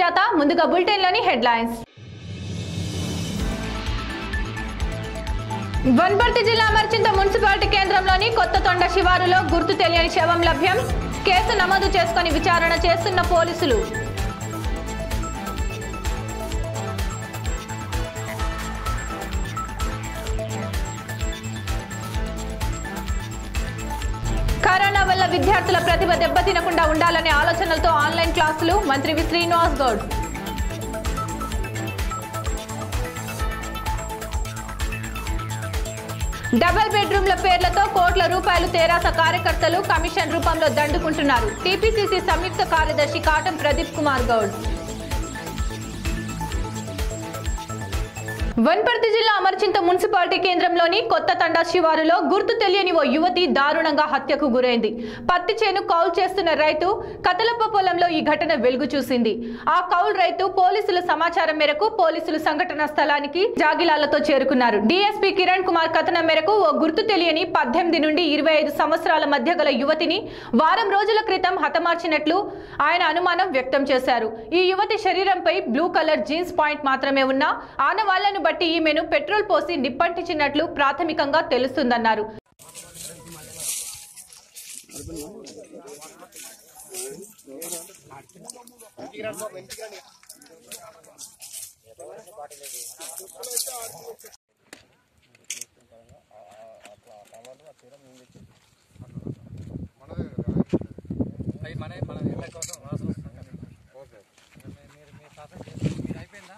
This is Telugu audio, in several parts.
సుజాత ముందుగా బులెటిన్లోని హెడ్లైన్స్ వన్పర్తి జిల్లా మర్చింత మున్సిపాలిటీ కేంద్రంలోని కొత్త తొండ శివారులో గుర్తు తెలియని శవం లభ్యం కేసు నమోదు చేసుకుని విచారణ చేస్తున్న పోలీసులు కరోనా వల్ల విద్యార్థుల ప్రతిభ దెబ్బతినకుండా ఉండాలనే ఆలోచనలతో ఆన్లైన్ క్లాసులు మంత్రి వి శ్రీనివాస్ గౌడ్ డబుల్ బెడ్రూమ్ల పేర్లతో కోట్ల రూపాయలు తెరాస కార్యకర్తలు కమిషన్ రూపంలో దండుకుంటున్నారు టీపీసీసీ సంయుక్త కార్యదర్శి కాటం ప్రదీప్ కుమార్ గౌడ్ వన్పర్తి జిల్లా అమర్చింత మున్సిపాలిటీ కేంద్రంలోని కొత్త తండా శివారులో గుర్తు తెలియని ఓ యువతి దారుణంగా హత్యకు గురైంది పత్తి చేను కౌలు చేస్తున్న రైతు కతలప్ప పొలంలో ఈ ఘటన వెలుగు చూసింది ఆ కౌలు రైతు పోలీసుల సమాచారం మేరకు పోలీసులు సంఘటన స్థలానికి జాగిలాలతో చేరుకున్నారు డీఎస్పీ కిరణ్ కుమార్ కథనం మేరకు ఓ గుర్తు తెలియని పద్దెనిమిది నుండి ఇరవై ఐదు సంవత్సరాల మధ్య గల యువతిని వారం రోజుల క్రితం హతమార్చినట్లు ఆయన అనుమానం వ్యక్తం చేశారు ఈ యువతి శరీరంపై బ్లూ కలర్ జీన్స్ పాయింట్ మాత్రమే ఉన్నా ఆనవాళ్లను బట్టి ఈమెను పెట్రోల్ పోసి నిప్పంటించినట్లు ప్రాథమికంగా తెలుస్తుందన్నారు అవి మన మన ఇళ్ళ కోసం వాసన వస్తుంది కదా. మీ- మీరు మీ శాతం చేసి మీరు అయిపోయిందా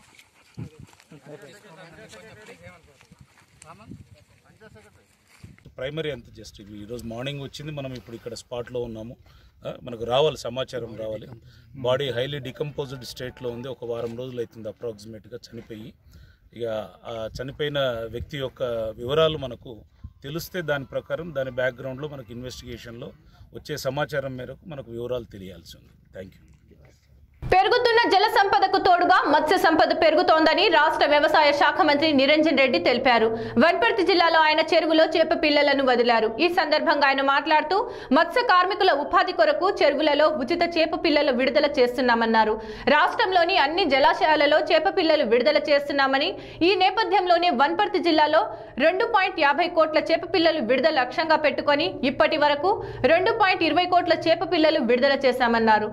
రామా ప్రైమరీ అంత జస్ట్ ఇవి ఈరోజు మార్నింగ్ వచ్చింది మనం ఇప్పుడు ఇక్కడ స్పాట్లో ఉన్నాము ఆ, మనకు రావాలి సమాచారం రావాలి బాడీ హైలీ డికంపోజ్డ్ స్టేట్లో ఉంది ఒక వారం రోజులు అవుతుంది అప్రాక్సిమేట్గా చనిపోయి ఇక ఆ చనిపోయిన వ్యక్తి యొక్క వివరాలు మనకు తెలిస్తే దాని ప్రకారం దాని బ్యాక్గ్రౌండ్లో మనకు ఇన్వెస్టిగేషన్లో వచ్చే సమాచారం మేరకు మనకు వివరాలు తెలియాల్సి ఉంది థ్యాంక్ యూ పెరుగుతున్న జల సంపదకు తోడుగా మత్స్య సంపద పెరుగుతోందని రాష్ట్ర వ్యవసాయ శాఖ మంత్రి నిరంజన్ రెడ్డి తెలిపారు వన్పర్తి జిల్లాలో ఆయన చెరువులో చేప పిల్లలను వదిలారు ఈ సందర్భంగా ఆయన మాట్లాడుతూ మత్స్య కార్మికుల ఉపాధి కొరకు చెరువులలో ఉచిత చేప పిల్లలు విడుదల చేస్తున్నామన్నారు రాష్ట్రంలోని అన్ని జలాశయాలలో చేప పిల్లలు విడుదల చేస్తున్నామని ఈ నేపథ్యంలోనే వన్పర్తి జిల్లాలో రెండు పాయింట్ యాభై కోట్ల చేప పిల్లలు విడుదల లక్ష్యంగా పెట్టుకొని ఇప్పటి వరకు రెండు పాయింట్ ఇరవై కోట్ల చేప పిల్లలు విడుదల చేశామన్నారు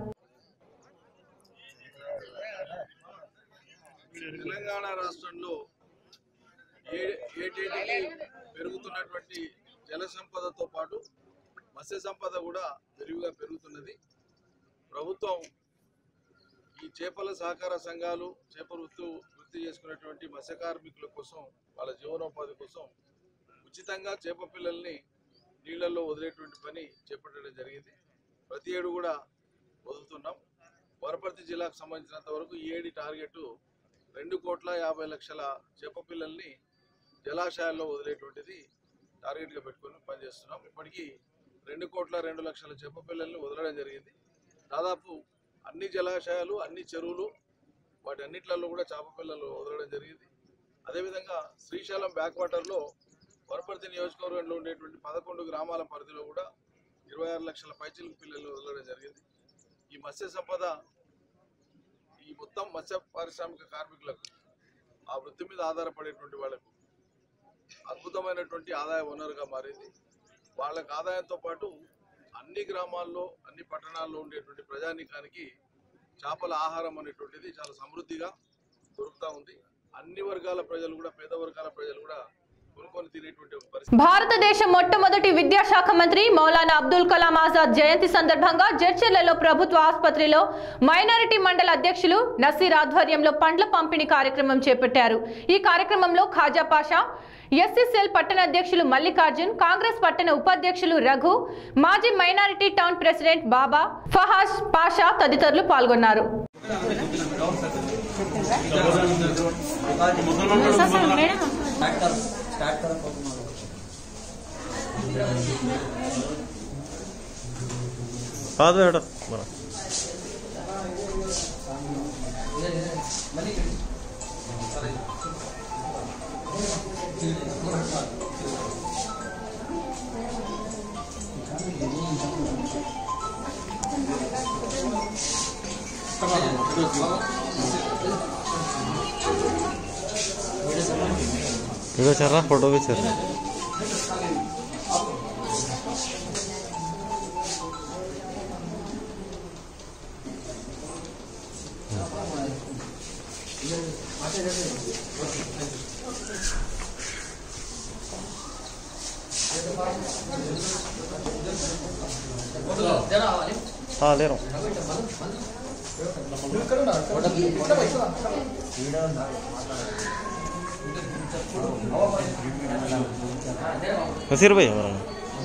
తెలంగాణ రాష్ట్రంలో ఏ ఏటేటికి పెరుగుతున్నటువంటి జల సంపదతో పాటు మత్స్య సంపద కూడా విరివిగా పెరుగుతున్నది ప్రభుత్వం ఈ చేపల సహకార సంఘాలు చేప వృత్తి వృత్తి చేసుకునేటువంటి మత్స్య కార్మికుల కోసం వాళ్ళ జీవనోపాధి కోసం ఉచితంగా చేప పిల్లల్ని నీళ్ళల్లో వదిలేటువంటి పని చేపట్టడం జరిగింది ప్రతి ఏడు కూడా వదులుతున్నాం వనపర్తి జిల్లాకు సంబంధించినంత వరకు ఈ ఏడి టార్గెట్ రెండు కోట్ల యాభై లక్షల చేప పిల్లల్ని జలాశయాల్లో వదిలేటువంటిది టార్గెట్గా పెట్టుకొని పనిచేస్తున్నాం ఇప్పటికీ రెండు కోట్ల రెండు లక్షల చేప పిల్లల్ని వదలడం జరిగింది దాదాపు అన్ని జలాశయాలు అన్ని చెరువులు వాటి అన్నిట్లలో కూడా చేప పిల్లలు వదలడం జరిగింది అదేవిధంగా శ్రీశైలం బ్యాక్ వాటర్లో వనపర్తి నియోజకవర్గంలో ఉండేటువంటి పదకొండు గ్రామాల పరిధిలో కూడా ఇరవై ఆరు లక్షల పైచిలకు పిల్లలు వదలడం జరిగింది ఈ మత్స్య సంపద ఈ మొత్తం మత్స్య పారిశ్రామిక కార్మికులకు ఆ వృత్తి మీద ఆధారపడేటువంటి వాళ్ళకు అద్భుతమైనటువంటి ఆదాయ వనరుగా మారింది వాళ్ళకి ఆదాయంతో పాటు అన్ని గ్రామాల్లో అన్ని పట్టణాల్లో ఉండేటువంటి ప్రజానీకానికి చేపల ఆహారం అనేటువంటిది చాలా సమృద్ధిగా దొరుకుతూ ఉంది అన్ని వర్గాల ప్రజలు కూడా పేద వర్గాల ప్రజలు కూడా కొనుక్కొని తినేటువంటి ఒక పరిస్థితి భారతదేశ మొట్టమొదటి విద్యాశాఖ మంత్రి మౌలానా అబ్దుల్ కలాం ఆజాద్ జయంతి సందర్భంగా జడ్చర్లలో ప్రభుత్వ ఆసుపత్రిలో మైనారిటీ మండల అధ్యక్షులు నసీర్ ఆధ్వర్యంలో పండ్ల పంపిణీ కార్యక్రమం చేపట్టారు ఈ కార్యక్రమంలో ఖాజా పాషా ఎస్సీసీఎల్ పట్టణ అధ్యక్షులు మల్లికార్జున్ కాంగ్రెస్ పట్టణ ఉపాధ్యక్షులు రఘు మాజీ minority town president Baba Fahaz Pasha తదితరులు పాల్గొన్నారు కాదు మేడం మన ఇదో చర్రా ఫోటో ఇచ్చారు లేరు నసీర్ భాయ్ ఎవరన్నా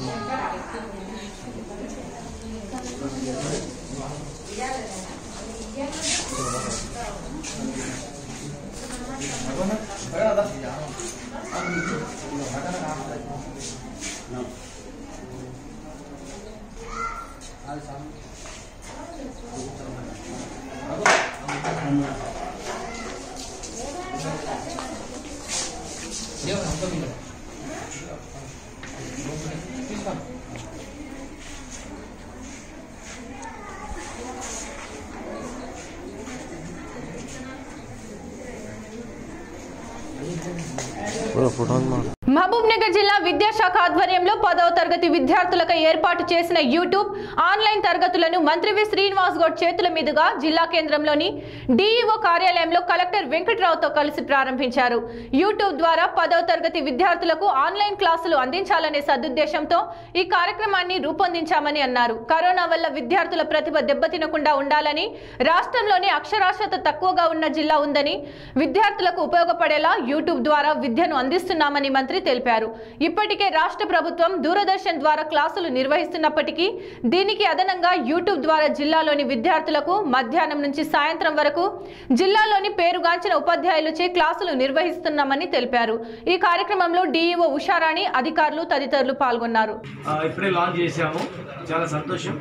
ఫోటో మా మహబూబ్ నగర్ జిల్లా విద్యాశాఖ ఆధ్వర్యంలో పదవ తరగతి విద్యార్థులకు ఏర్పాటు చేసిన యూట్యూబ్ ఆన్లైన్ తరగతులను మంత్రి వి శ్రీనివాస్ గౌడ్ చేతుల మీదుగా జిల్లా కేంద్రంలోని డీఈఓ కార్యాలయంలో కలెక్టర్ వెంకట్రావుతో కలిసి ప్రారంభించారు యూట్యూబ్ ద్వారా పదవ తరగతి విద్యార్థులకు ఆన్లైన్ క్లాసులు అందించాలనే సదుద్దేశంతో ఈ కార్యక్రమాన్ని రూపొందించామని అన్నారు కరోనా వల్ల విద్యార్థుల ప్రతిభ దెబ్బతినకుండా ఉండాలని రాష్ట్రంలోనే అక్షరాస్యత తక్కువగా ఉన్న జిల్లా ఉందని విద్యార్థులకు ఉపయోగపడేలా యూట్యూబ్ ద్వారా విద్యను అందిస్తున్నామని మంత్రి తెలిపారు ఇప్పటికే రాష్ట్ర ప్రభుత్వం దూరదర్శన్ ద్వారా క్లాసులు నిర్వహిస్తున్నప్పటికీ దీనికి అదనంగా యూట్యూబ్ ద్వారా జిల్లాలోని విద్యార్థులకు మధ్యాహ్నం నుంచి సాయంత్రం వరకు జిల్లాలోని పేరుగాంచిన ఉపాధ్యాయులచే క్లాసులు నిర్వహిస్తున్నామని తెలిపారు ఈ కార్యక్రమంలో డీఈఓ ఉషారాణి అధికారులు తదితరులు పాల్గొన్నారు ఆ, ఇప్పుడే లాంచ్ చేశాము చాలా సంతోషం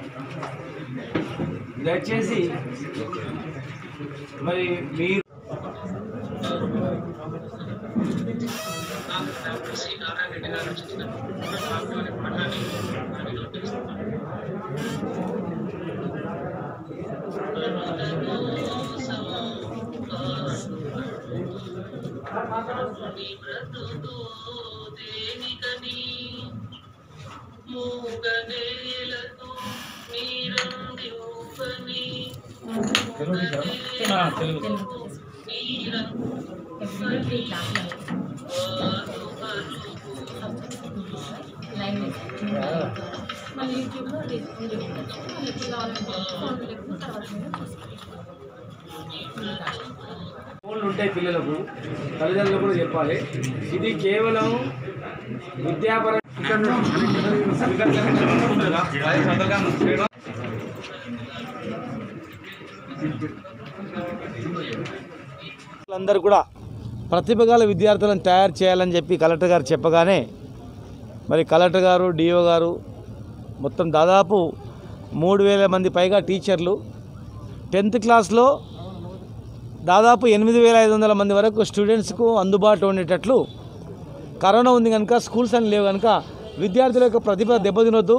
దయచేసి మరి మీరు మళ్ళీ యూట్యూబ్లో వీడియో ఉండొచ్చు ఎప్పుడు కావాలంటే ఫోన్ లేకుండా తర్వాత మీరు ఫోన్లు ఉంటాయి పిల్లలకు తల్లిదండ్రులు కూడా చెప్పాలి ఇది కేవలం విద్యాపర అందరూ కూడా ప్రతిభ గల విద్యార్థులను తయారు చేయాలని చెప్పి కలెక్టర్ గారు చెప్పగానే మరి కలెక్టర్ గారు డిఓ గారు మొత్తం దాదాపు మూడు వేల మంది పైగా టీచర్లు టెన్త్ క్లాస్లో దాదాపు ఎనిమిది వేల ఐదు వందల మంది వరకు స్టూడెంట్స్కు అందుబాటులో ఉండేటట్లు కరోనా ఉంది కనుక స్కూల్స్ అని లేవు కనుక విద్యార్థుల యొక్క ప్రతిభ దెబ్బతినొద్దు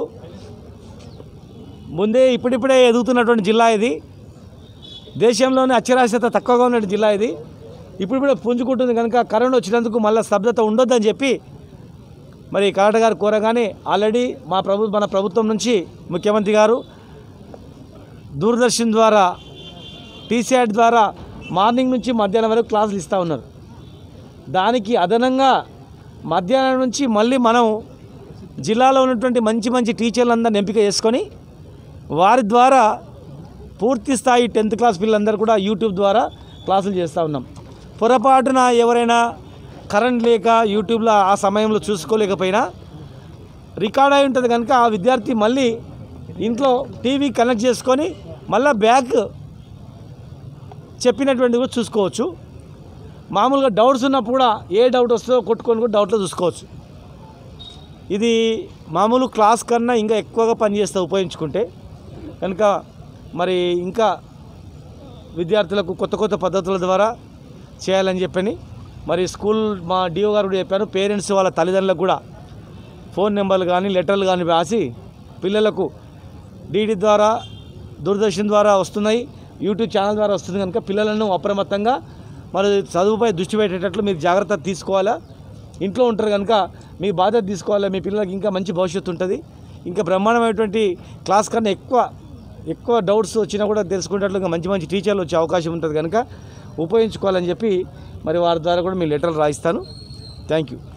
ముందే ఇప్పుడిప్పుడే ఎదుగుతున్నటువంటి జిల్లా ఇది దేశంలోనే అక్షరాస్యత తక్కువగా ఉన్న జిల్లా ఇది ఇప్పుడు కూడా పుంజుకుంటుంది కనుక కరోనా వచ్చినందుకు మళ్ళీ స్తబ్దత ఉండొద్దని చెప్పి మరి కలెక్టర్ గారు కోరగానే ఆల్రెడీ మా ప్రభు మన ప్రభుత్వం నుంచి ముఖ్యమంత్రి గారు దూరదర్శన్ ద్వారా టీసీఐట్ ద్వారా మార్నింగ్ నుంచి మధ్యాహ్నం వరకు క్లాసులు ఇస్తూ ఉన్నారు దానికి అదనంగా మధ్యాహ్నం నుంచి మళ్ళీ మనం జిల్లాలో ఉన్నటువంటి మంచి మంచి టీచర్లందరిని ఎంపిక చేసుకొని వారి ద్వారా పూర్తి స్థాయి టెన్త్ క్లాస్ పిల్లలందరూ కూడా యూట్యూబ్ ద్వారా క్లాసులు చేస్తూ ఉన్నాం పొరపాటున ఎవరైనా కరెంట్ లేక యూట్యూబ్లో ఆ సమయంలో చూసుకోలేకపోయినా రికార్డ్ అయి ఉంటుంది కనుక ఆ విద్యార్థి మళ్ళీ ఇంట్లో టీవీ కనెక్ట్ చేసుకొని మళ్ళీ బ్యాక్ చెప్పినటువంటి కూడా చూసుకోవచ్చు మామూలుగా డౌట్స్ ఉన్నప్పుడు కూడా ఏ డౌట్ వస్తుందో కొట్టుకొని కూడా డౌట్లో చూసుకోవచ్చు ఇది మామూలు క్లాస్ కన్నా ఇంకా ఎక్కువగా పనిచేస్తే ఉపయోగించుకుంటే కనుక మరి ఇంకా విద్యార్థులకు కొత్త కొత్త పద్ధతుల ద్వారా చేయాలని చెప్పని మరి స్కూల్ మా డిఓ గారు కూడా చెప్పాను పేరెంట్స్ వాళ్ళ తల్లిదండ్రులకు కూడా ఫోన్ నెంబర్లు కానీ లెటర్లు కానీ రాసి పిల్లలకు డీడీ ద్వారా దూరదర్శన్ ద్వారా వస్తున్నాయి యూట్యూబ్ ఛానల్ ద్వారా వస్తుంది కనుక పిల్లలను అప్రమత్తంగా మరి చదువుపై దృష్టి పెట్టేటట్లు మీరు జాగ్రత్త తీసుకోవాలా ఇంట్లో ఉంటారు కనుక మీ బాధ్యత తీసుకోవాలా మీ పిల్లలకి ఇంకా మంచి భవిష్యత్తు ఉంటుంది ఇంకా బ్రహ్మాండమైనటువంటి క్లాస్ కన్నా ఎక్కువ ఎక్కువ డౌట్స్ వచ్చినా కూడా తెలుసుకునేటట్లుగా మంచి మంచి టీచర్లు వచ్చే అవకాశం ఉంటుంది కనుక ఉపయోగించుకోవాలని చెప్పి మరి వారి ద్వారా కూడా మీ లెటర్లు రాయిస్తాను thank you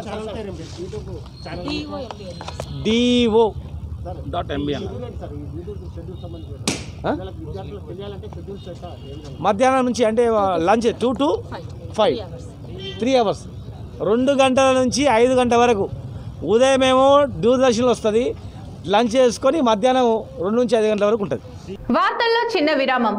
DO dot MBN మధ్యాహ్నం నుంచి అంటే lunch two to five three hours రెండు గంటల నుంచి ఐదు గంటల వరకు ఉదయం ఏమో దూరదర్శన్లో వస్తుంది లంచ్ చేసుకొని మధ్యాహ్నం రెండు నుంచి ఐదు గంటల వరకు ఉంటుంది వార్తల్లో చిన్న విరామం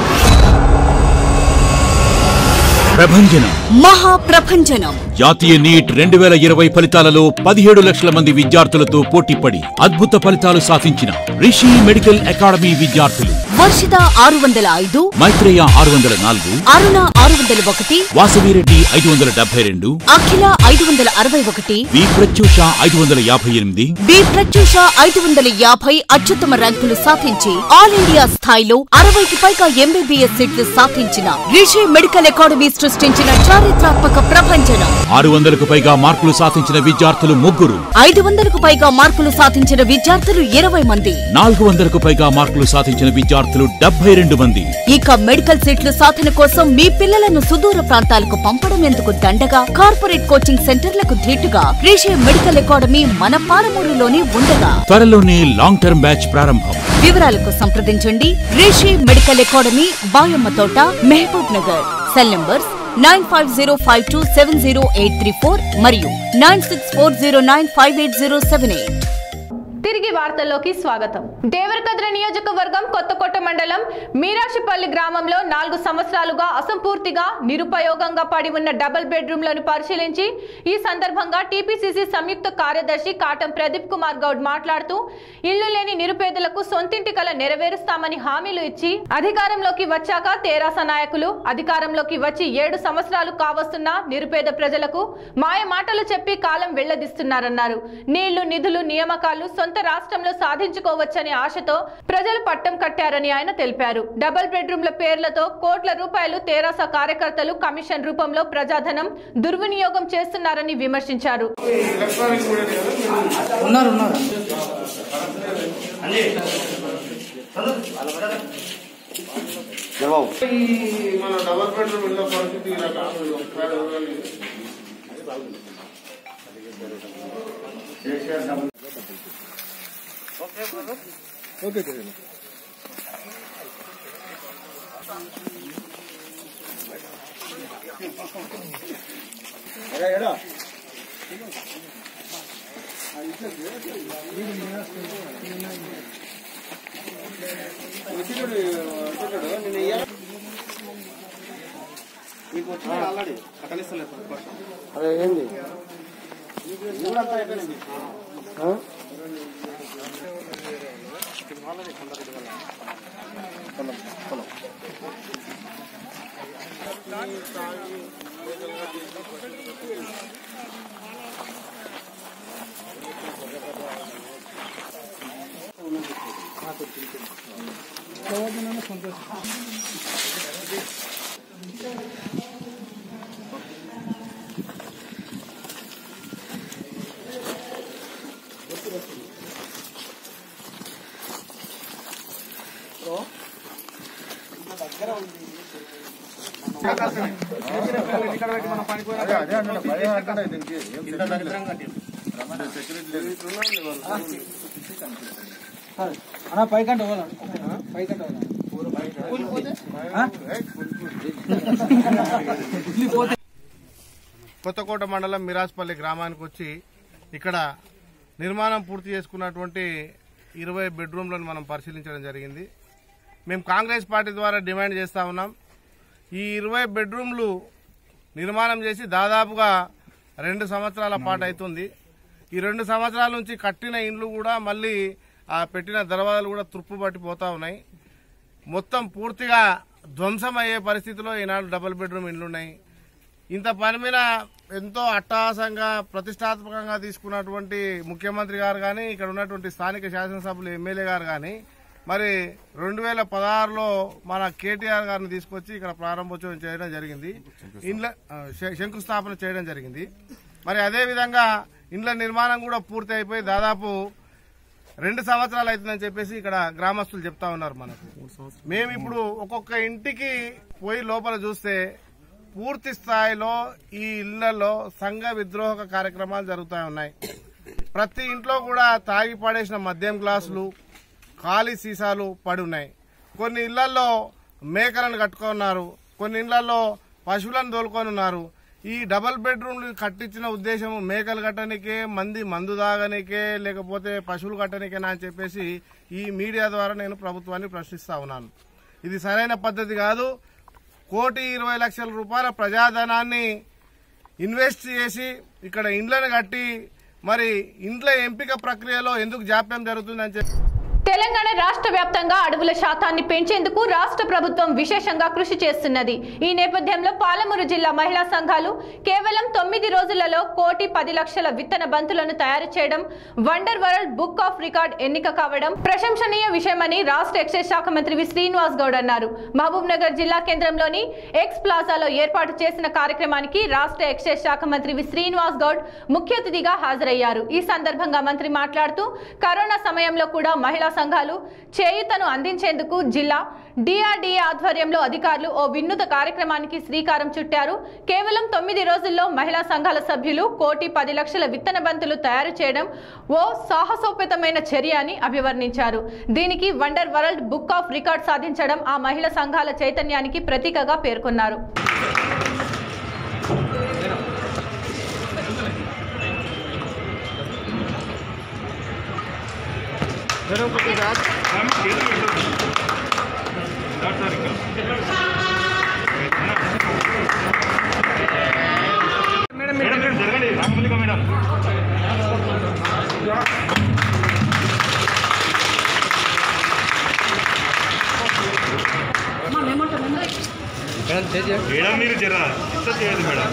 ప్రభంజనం మహా ప్రభంజనం జాతీయ నీట్ రెండు వేల ఇరవై ఫలితాలలో పదిహేడు లక్షల మంది విద్యార్థులతో పోటీపడి అద్భుత ఫలితాలు సాధించిన రిషి మెడికల్ అకాడమీ విద్యార్థులు వర్షిత ఆరు వందల ఐదు మైత్రేయ ఆరు వందల నాలుగు అరుణ ఆరు వందల ఒకటి వాసవిరెడ్డి ఐదు వందల డెబ్బై రెండు అఖిల ఐదు వందల అరవై ఒకటి వి ప్రత్యూష ఐదు వందల యాభై ఎనిమిది బి ప్రత్యూష ఐదు వందల యాభై అత్యుత్తమ ర్యాంకులు సాధించి ఆల్ ఇండియా స్థాయిలో అరవైకి పైగా ఎంబీబీఎస్ సీట్లు సాధించిన రిషి మెడికల్ అకాడమీ సృష్టించిన చారిత్రాత్మక ప్రభంజనం ఆరు వందలకు పైగా మార్కులు సాధించిన విద్యార్థులు ముగ్గురు ఐదు వందలకు పైగా మార్కులు సాధించిన విద్యార్థులు ఇరవై మంది నాలుగు వందలకు పైగా మార్కులు సాధించిన విద్యార్థులు డెబ్బై రెండు మంది ఇక మెడికల్ సీట్ల సాధన కోసం మీ పిల్లలను సుదూర ప్రాంతాలకు పంపడం ఎందుకు దండగా కార్పొరేట్ కోచింగ్ సెంటర్లకు ధీటుగా రిషి మెడికల్ అకాడమీ మన పాలమూరులోని ఉండగా త్వరలోనే లాంగ్ టర్మ్ బ్యాచ్ ప్రారంభం వివరాలకు సంప్రదించండి Rishi medical academy Bayamma Thota Mahabubnagar cell numbers nine five zero five two seven zero eight three four మరియు nine six four zero nine five eight zero seven eight తిరిగి వార్తల్లోకి స్వాగతం దేవరకద్ర నియోజకవర్గం కొత్తకోట మండలం మీరాశిపల్లి గ్రామంలో నాలుగు సంవత్సరాలుగా అసంపూర్తిగా నిరుపయోగంగా పడి ఉన్న డబుల్ బెడ్రూమ్లను పరిశీలించి ఈ సందర్భంగా టీపీసీసీ సంయుక్త కార్యదర్శి కాటం ప్రదీప్ కుమార్ గౌడ్ మాట్లాడుతూ ఇల్లు లేని నిరుపేదలకు సొంతింటి కల నెరవేరుస్తామని హామీలు ఇచ్చి అధికారంలోకి వచ్చాక తెరాస నాయకులు అధికారంలోకి వచ్చి ఏడు సంవత్సరాలు కావస్తున్న నిరుపేద ప్రజలకు మాయ మాటలు చెప్పి కాలం వెళ్లదిస్తున్నారన్నారు నీళ్లు నిధులు నియామకాలు సొంత రాష్ట్రంలో సాధించుకోవచ్చనే ఆశతో ప్రజలు పట్టం కట్టారని ఆయన తెలిపారు డబుల్ బెడ్రూమ్ల పేర్లతో కోట్ల రూపాయలు తెరాస కార్యకర్తలు కమిషన్ రూపంలో ప్రజాధనం దుర్వినియోగం చేస్తున్నారని విమర్శించారు ఉన్నారు ఉన్నారు మన డబల్ బెడ్రూమ్ ఇళ్ళ పరిస్థితి ఇలా కాదు ఒకసారి ఎవరైనా అదే ఏంది అన్న పైకంట పోదాం పైకంట పోదాం కొత్తకోట మండలం మిరాజ్పల్లి గ్రామానికి వచ్చి ఇక్కడ నిర్మాణం పూర్తి చేసుకున్నటువంటి ఇరవై బెడ్రూమ్లను మనం పరిశీలించడం జరిగింది మేము కాంగ్రెస్ పార్టీ ద్వారా డిమాండ్ చేస్తా ఉన్నాం ఈ ఇరవై బెడ్రూమ్లు నిర్మాణం చేసి దాదాపుగా రెండు సంవత్సరాల పాటు అవుతుంది ఈ రెండు సంవత్సరాల నుంచి కట్టిన ఇండ్లు కూడా మళ్ళీ ఆ పెట్టిన దర్వాజాలు కూడా తుప్పు పట్టిపోతా ఉన్నాయి మొత్తం పూర్తిగా ధ్వంసం అయ్యే పరిస్థితిలో ఈనాడు డబుల్ బెడ్రూమ్ ఇండ్లు ఉన్నాయి ఇంత పని మీద ఎంతో అట్టహాసంగా ప్రతిష్టాత్మకంగా తీసుకున్నటువంటి ముఖ్యమంత్రి గారు కానీ ఇక్కడ ఉన్నటువంటి స్థానిక శాసనసభ్యులు ఎమ్మెల్యే గారు కానీ మరి రెండు వేల పదహారులో మన కేటీఆర్ గారిని తీసుకొచ్చి ఇక్కడ ప్రారంభోత్సవం చేయడం జరిగింది ఇండ్ల ఆ, శ- శంకుస్థాపన చేయడం జరిగింది మరి అదే విధంగా ఇండ్ల నిర్మాణం కూడా పూర్తి అయిపోయి దాదాపు రెండు సంవత్సరాలు అవుతుందని చెప్పేసి ఇక్కడ గ్రామస్తులు చెప్తా ఉన్నారు మనకు మేము ఇప్పుడు ఒక్కొక్క ఇంటికి పోయి లోపల చూస్తే పూర్తి స్థాయిలో ఈ ఇళ్లలో సంఘ విద్రోహక కార్యక్రమాలు జరుగుతూ ఉన్నాయి ప్రతి ఇంట్లో కూడా తాగి పడేసిన మద్యం గ్లాసులు ఖాళీ సీసాలు పడి ఉన్నాయి కొన్ని ఇళ్లలో మేకలను కట్టుకున్నారు కొన్ని ఇళ్లలో పశువులను తోలుకొని ఉన్నారు ఈ డబల్ బెడ్రూమ్లు కట్టించిన ఉద్దేశం మేకలు కట్టనికే మంది మందు తాగనికే లేకపోతే పశువులు కట్టనికేనా అని చెప్పేసి ఈ మీడియా ద్వారా నేను ప్రభుత్వాన్ని ప్రశ్నిస్తా ఉన్నాను ఇది సరైన పద్ధతి కాదు కోటి ఇరవై లక్షల రూపాయల ప్రజాధనాన్ని ఇన్వెస్ట్ చేసి ఇక్కడ ఇండ్లను కట్టి మరి ఇండ్ల ఎంపిక ప్రక్రియలో ఎందుకు జాప్యం జరుగుతుందని చెప్పి తెలంగాణ రాష్ట్ర వ్యాప్తంగా అడవుల శాతాన్ని పెంచేందుకు రాష్ట్ర ప్రభుత్వం విశేషంగా కృషి చేస్తున్నది ఈ నేపథ్యంలో పాలమూరు జిల్లా మహిళా సంఘాలు కేవలం తొమ్మిది రోజులలో కోటి పది లక్షల విత్తన బంతులను తయారు చేయడం wonder world book of record ఎన్నిక కావడం ప్రశంసనీయ విషయమని రాష్ట్ర ఎక్సైజ్ శాఖ మంత్రి వి శ్రీనివాస్ గౌడ్ అన్నారు మహబూబ్ నగర్ జిల్లా కేంద్రంలోని ఎక్స్ ప్లాజాలో ఏర్పాటు చేసిన కార్యక్రమానికి రాష్ట్ర ఎక్సైజ్ శాఖ మంత్రి వి శ్రీనివాస్ గౌడ్ ముఖ్య అతిథిగా హాజరయ్యారు ఈ సందర్భంగా మంత్రి మాట్లాడుతూ కరోనా సమయంలో కూడా మహిళా సంఘాలు చేయూతను అందించేందుకు జిల్లా డిఆర్డీఏ ఆధ్వర్యంలో అధికారులు ఓ వినూత కార్యక్రమానికి శ్రీకారం చుట్టారు కేవలం తొమ్మిది రోజుల్లో మహిళా సంఘాల సభ్యులు కోటి పది లక్షల విత్తన బంతులు తయారు చేయడం ఓ సాహసోపేతమైన చర్య అని అభివర్ణించారు దీనికి wonder world book of record సాధించడం ఆ మహిళా సంఘాల చైతన్యానికి ప్రతీకగా పేర్కొన్నారు మేడం మీరు జర ఇట్లా చేయదు మేడం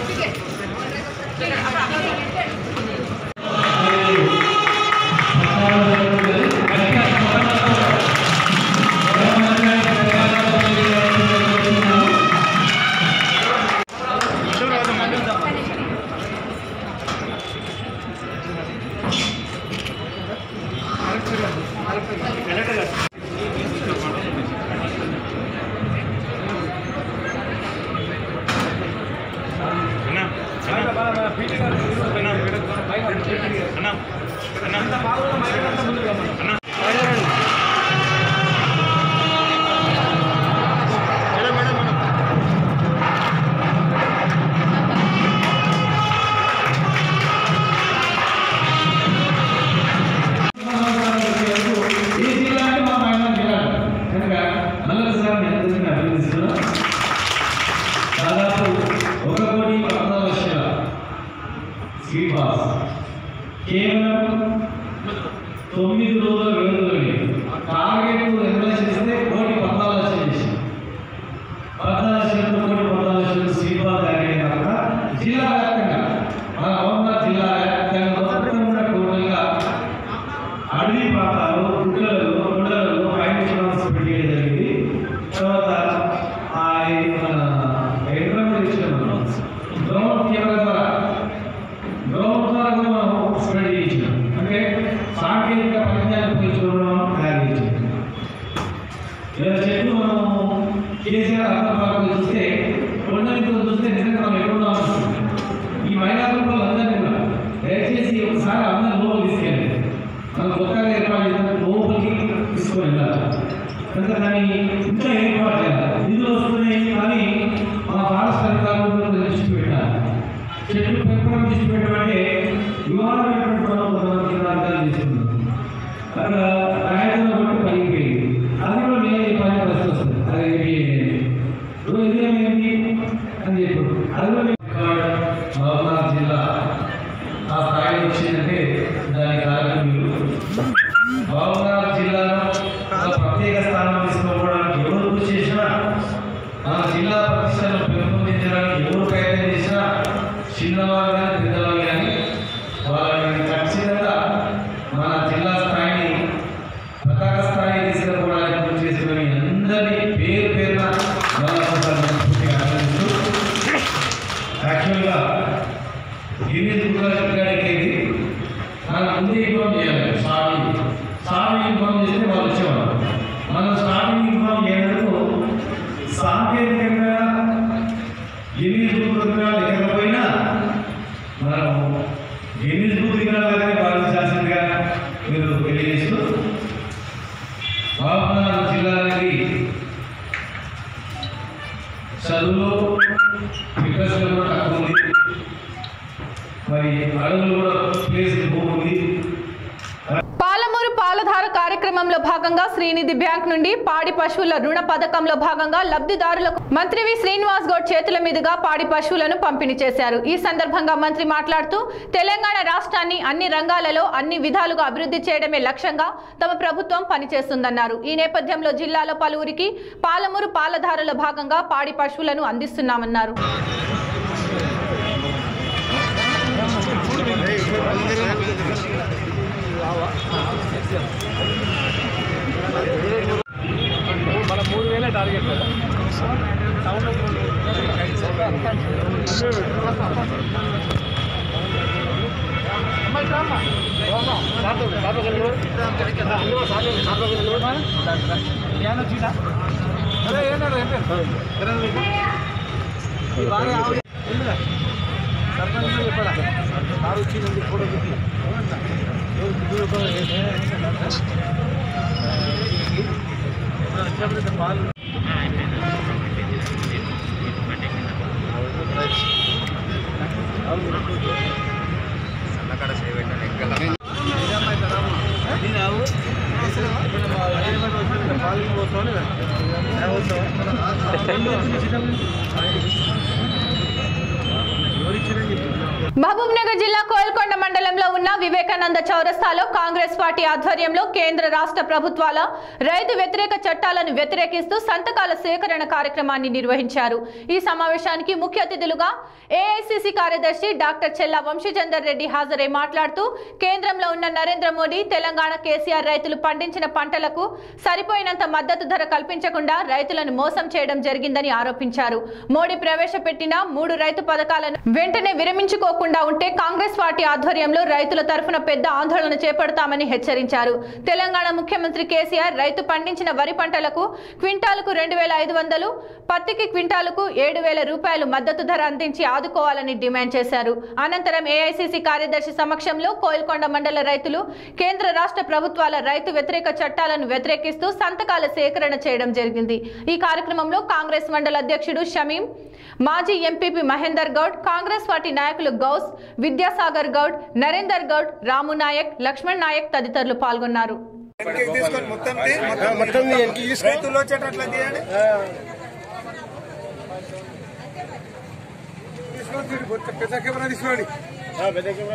దాదాపు ఒక కోటి పద్నాలుగు లక్షల స్వీట్ బాస్ కేవలం తొమ్మిది రోజుల వ్యవధిలోనే టార్గెట్ ఎంత లక్షలు ఇస్తే కోటి పద్నాలుగు లక్షలు చేసింది పద్నాలుగు లక్షలు కోటి పద్నాలుగు లక్షలు స్వీట్ బాస్ తయారైన తర్వాత జిల్లా వ్యాప్తంగా మన హోంగార్ జిల్లా వ్యాప్తంగా మొత్తం కూడా టోటల్గా అడవి ప్రాంతాలు గుడ్డలలో కొండలలో పైన పెట్టడం జరిగింది తర్వాత ఆ మన ఎన్విరాన్మెంట్ ఇచ్చాము గ్రౌండ్ కెమెరా ద్వారా గ్రౌండ్ ద్వారా కూడా మనం స్ప్రెడ్ చేయించాం అంటే సాంకేతిక పరిజ్ఞానం ఉపయోగించుకోవడం తయారు చేయించాం ఇలా చెట్లు మనం కేసీఆర్ అర్థం పార్కులు చూస్తే కొండలతో చూస్తే నిజంగా మనం ఎక్కడున్నా ఈ మైదానంలో అందరినీ కూడా దయచేసి ఒకసారి అందరూ లోపలికి తీసుకెళ్ళండి మనం కొత్తగా ఏర్పాటు చేసిన లోపలికి తీసుకొని వెళ్ళాలి కనుక దాన్ని ఇంకా ఏర్పాటు చేయాలి నిధులు వస్తున్నాయి కానీ మన ఫారెస్ట్ అధికారులు దృష్టి పెట్టాలి చెట్లు పెంపకం దృష్టి పెట్టమంటే వివాహమైనటువంటి మనం కొంతమంది అర్థాలు చేస్తున్నాం అక్కడ రాయడంలో బట్టి పలిగిపోయింది అది కూడా నేను చెప్పాలని పరిస్థితి వస్తుంది అది ఏమి ఇప్పుడు ఇదేమైంది అని చెప్పారు అది కూడా మహబూబ్నగర్ జిల్లా ఆ స్థాయిలో వచ్చిందంటే దానికి కారణం మీరు మహబూబ్నగర్ జిల్లాలో ఒక ప్రత్యేక స్థానం తీసుకోవడానికి ఎవరు కృషి చేసినా మన జిల్లా ప్రతిష్టను పెంపొందించడానికి ఎవరు ప్రయత్నం చేసినా చిన్నవారు కానీ పెద్దవారు కానీ వాళ్ళని ఖచ్చితంగా మన జిల్లా స్థాయిని పతాక స్థాయి తీసుకుపోవడానికి యాక్చువల్గా గిన్నీస్ బుక్ రికార్డింగ్ ఇది మనం ముందు ఇన్ఫార్మ్ చేయాలి స్టార్టింగ్ స్టార్టింగ్ ఇన్ఫార్మ్ చేస్తే వాళ్ళు వచ్చేవారు మనం స్టార్టింగ్ ఇన్ఫార్మ్ చేయడంతో సాంకేతికంగా గిన్నీస్ బుక్ రికార్డు లేకపోయినా మనం గిన్నీస్ బుక్ రికార్డుగానే భావించాల్సిందిగా మీరు తెలియజేస్తూ మహబూబ్నగర్ జిల్లాకి చదువులో వికసన కూడా తక్కువ ఉంది మరి అడవులు కూడా ప్లేస్ ఎక్కువ ఉంది పాలమూరు పాలధార కార్యక్రమంలో భాగంగా శ్రీనిధి బ్యాంక్ నుండి పాడి పశువుల రుణ పథకంలో భాగంగా లబ్ధిదారులకు మంత్రి వి శ్రీనివాస్ గౌడ్ చేతుల మీదుగా పాడి పశువులను పంపిణీ చేశారు ఈ సందర్భంగా మంత్రి మాట్లాడుతూ తెలంగాణ రాష్ట్రాన్ని అన్ని రంగాలలో అన్ని విధాలుగా అభివృద్ధి చేయడమే లక్ష్యంగా తమ ప్రభుత్వం పనిచేస్తుందన్నారు ఈ నేపథ్యంలో జిల్లాలో పలువురికి పాలమూరు పాలధారలో భాగంగా పాడి పశువులను అందిస్తున్నామన్నారు మన మూడు వేలే టార్గెట్ చెప్పడా కారు వచ్చింది ఫోటో పాలు మహబూబ్ నగర్ జిల్లా కోల్కొండ మండలంలో ఉన్న వివేకానంద చౌరస్తాలో కాంగ్రెస్ పార్టీ ఆధ్వర్యంలో కేంద్ర రాష్ట్ర ప్రభుత్వాల రైతు వ్యతిరేక చట్టాలను వ్యతిరేకిస్తూ సంతకాల సేకరణ కార్యక్రమాన్ని నిర్వహించారు ఈ సమావేశానికి ముఖ్య అతిథులుగా ఏఐసిసి కార్యదర్శి డాక్టర్ చెల్లా వంశీచందర్ రెడ్డి హాజరై మాట్లాడుతూ కేంద్రంలో ఉన్న నరేంద్ర మోడీ తెలంగాణ కేసీఆర్ రైతులు పండించిన పంటలకు సరిపోయినంత మద్దతు ధర కల్పించకుండా రైతులను మోసం చేయడం జరిగిందని ఆరోపించారు మోడీ ప్రవేశపెట్టిన మూడు రైతు పథకాలను వెంటనే విరమించుకోకుండా ఉంటే కాంగ్రెస్ పార్టీ ఆధ్వర్యంలో రైతుల తరఫున పెద్ద ఆందోళన చేపడతామని హెచ్చరించారు తెలంగాణ ముఖ్యమంత్రి కేసీఆర్ రైతు పండించిన వరి పంటలకు క్వింటాలకు రెండు వేల ఐదు వందలు పత్తికి క్వింటాలకు ఏడు వేల రూపాయలు మద్దతు ధర అందించి ఆదుకోవాలని డిమాండ్ చేశారు అనంతరం ఏఐసిసి కార్యదర్శి సమక్షంలో కోయిల్కొండ మండల రైతులు కేంద్ర రాష్ట్ర ప్రభుత్వాల రైతు వ్యతిరేక చట్టాలను వ్యతిరేకిస్తూ సంతకాల సేకరణ చేయడం జరిగింది ఈ కార్యక్రమంలో కాంగ్రెస్ మండల అధ్యక్షుడు షమీం మాజీ ఎంపీపీ మహేందర్ గౌడ్ కాంగ్రెస్ పార్టీ నాయకులు గౌస్ విద్యాసాగర్ గౌడ్ నరేందర్ గౌడ్ రాము నాయక్ లక్ష్మణ్ నాయక్ తదితరులు పాల్గొన్నారు రైతులు వచ్చేటట్లు తీయండి పెద్ద కెమెరా తీసుకోండి పెద్ద కెమెరా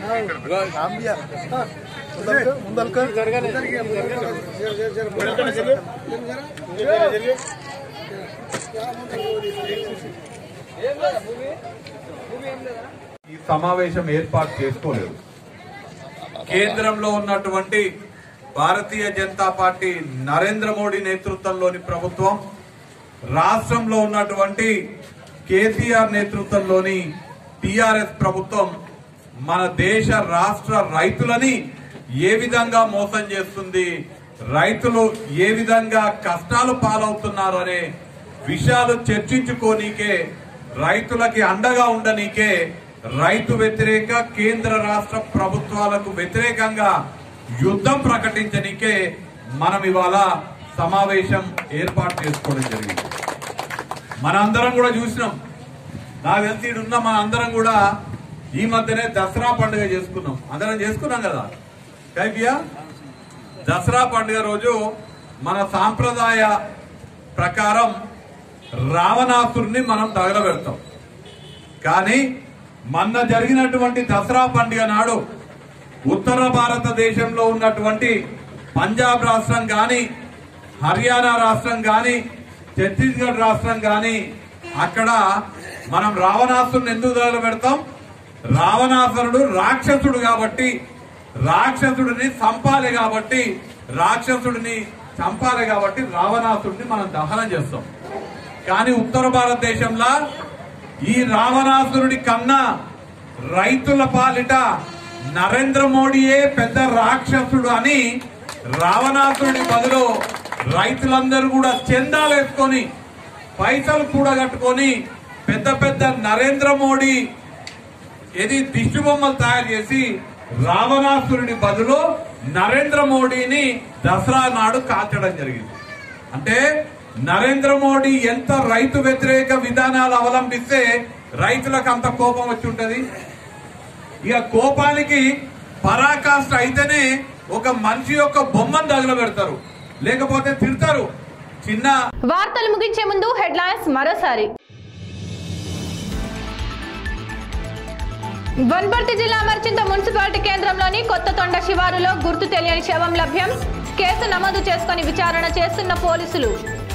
ఈ సమావేశం ఏర్పాటు చేసుకోలేదు కేంద్రంలో ఉన్నటువంటి భారతీయ జనతా పార్టీ నరేంద్ర మోడీ నేతృత్వంలోని ప్రభుత్వం రాష్ట్రంలో ఉన్నటువంటి కేసీఆర్ నేతృత్వంలోని టిఆర్ఎస్ ప్రభుత్వం మన దేశ రాష్ట్ర రైతులని ఏ విధంగా మోసం చేస్తుంది రైతులు ఏ విధంగా కష్టాలు పాలవుతున్నారు అనే విషయాలు చర్చించుకోనీకే రైతులకి అండగా ఉండనీకే రైతు వ్యతిరేక కేంద్ర రాష్ట్ర ప్రభుత్వాలకు వ్యతిరేకంగా యుద్ధం ప్రకటించనీకే మనం ఇవాళ సమావేశం ఏర్పాటు చేసుకోవడం జరిగింది మనందరం కూడా చూసినాం నాకు తెలిసి ఈడ ఉన్న మన అందరం కూడా ఈ మధ్యనే దసరా పండుగ చేసుకున్నాం అందరం చేసుకున్నాం కదా కైపియా దసరా పండుగ రోజు మన సాంప్రదాయ ప్రకారం రావణాసురుని మనం తగలబెడతాం కానీ మొన్న జరిగినటువంటి దసరా పండుగ నాడు ఉత్తర భారతదేశంలో ఉన్నటువంటి పంజాబ్ రాష్ట్రం గాని హర్యానా రాష్ట్రం గాని ఛత్తీస్గఢ్ రాష్ట్రం గాని అక్కడ మనం రావణాసురుని ఎందుకు తగలబెడతాం రావణాసురుడు రాక్షసుడు కాబట్టి రాక్షసుడిని చంపాలి కాబట్టి రాక్షసుడిని చంపాలి కాబట్టి రావణాసుడిని మనం దహనం చేస్తాం కానీ ఉత్తర భారతదేశంలో ఈ రావణాసురుడి కన్నా రైతుల పాలిట నరేంద్ర మోడీయే పెద్ద రాక్షసుడు అని రావణాసురుడి బదులు రైతులందరూ కూడా చందాలు వేసుకొని పైసలు కూడా కట్టుకొని పెద్ద పెద్ద నరేంద్ర మోడీ ఏది దిష్టి బొమ్మలు తయారు చేసి రావణాసురుడి బదులు నరేంద్ర మోడీని దసరా నాడు కాల్చడం జరిగింది అంటే నరేంద్ర మోడీ ఎంత రైతు వ్యతిరేక విధానాలు అవలంబిస్తే రైతులకు అంత కోపం వచ్చి ఉంటది ఇక కోపానికి పరాకాష్ట అయితేనే ఒక మనిషి యొక్క బొమ్మను తగలబెడతారు లేకపోతే తిడతారు చిన్న వార్తలు ముగించే ముందు హెడ్లైన్స్ మరోసారి వన్పర్తి జిల్లా మర్చింత మున్సిపాలిటీ కేంద్రంలోని కొత్త తొండ శివారులో గుర్తు తెలియని శవం లభ్యం కేసు నమోదు చేసుకుని విచారణ చేస్తున్న పోలీసులు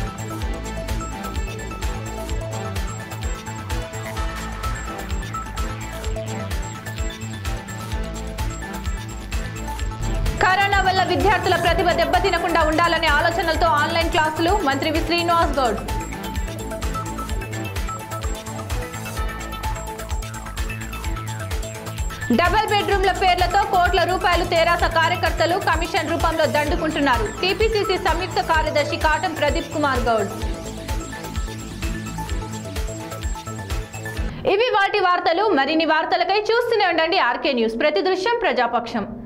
కరోనా వల్ల విద్యార్థుల ప్రతిభ దెబ్బతినకుండా ఉండాలనే ఆలోచనలతో ఆన్లైన్ క్లాసులు మంత్రి వి శ్రీనివాస్ గౌడ్ డబుల్ బెడ్రూమ్ల పేర్లతో కోట్ల రూపాయలు తెరాస కార్యకర్తలు కమిషన్ రూపంలో దండుకుంటున్నారు టీపీసీసీ సంయుక్త కార్యదర్శి కాటం ప్రదీప్ కుమార్ గౌడ్ ఇవి వాటి వార్తలు మరిన్ని వార్తలకై చూస్తూనే ఉండండి ఆర్కే న్యూస్ ప్రతి దృశ్యం ప్రజాపక్షం